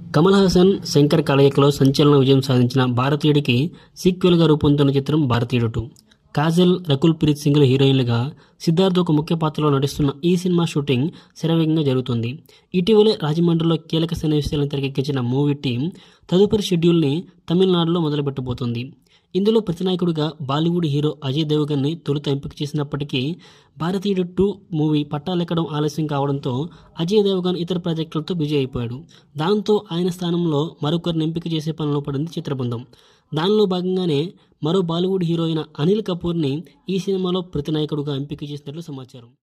కమల్ హాసన్ శంకర్ కలయికలో సంచలన విజయం సాధించిన భారతీయుడికి సీక్వెల్గా రూపొందుతున్న చిత్రం భారతీయుడు టూ కాజల్ రకుల్ ప్రీత్ సింగ్ల హీరోయిన్లుగా సిద్ధార్థ్ ఒక ముఖ్య పాత్రలో నటిస్తున్న ఈ సినిమా షూటింగ్ శరవేగంగా జరుగుతుంది ఇటీవలే రాజమండ్రిలో కీలక సన్నివేశాలను తెరకెక్కించిన మూవీ టీం తదుపరి షెడ్యూల్ని తమిళనాడులో మొదలుపెట్టబోతోంది ఇందులో ప్రతినాయకుడిగా బాలీవుడ్ హీరో అజయ్ దేవగన్ని తొలుత ఎంపిక చేసినప్పటికీ భారతీయుడు టూ మూవీ పట్టాలెక్కడం ఆలస్యం కావడంతో అజయ్ దేవగన్ ఇతర ప్రాజెక్టులతో బిజీ అయిపోయాడు దాంతో ఆయన స్థానంలో మరొకరిని ఎంపిక చేసే పనిలో పడింది చిత్రబృందం దానిలో భాగంగానే మరో బాలీవుడ్ హీరో అయిన అనిల్ కపూర్ని ఈ సినిమాలో ప్రతినాయకుడిగా ఎంపిక చేసినట్లు సమాచారం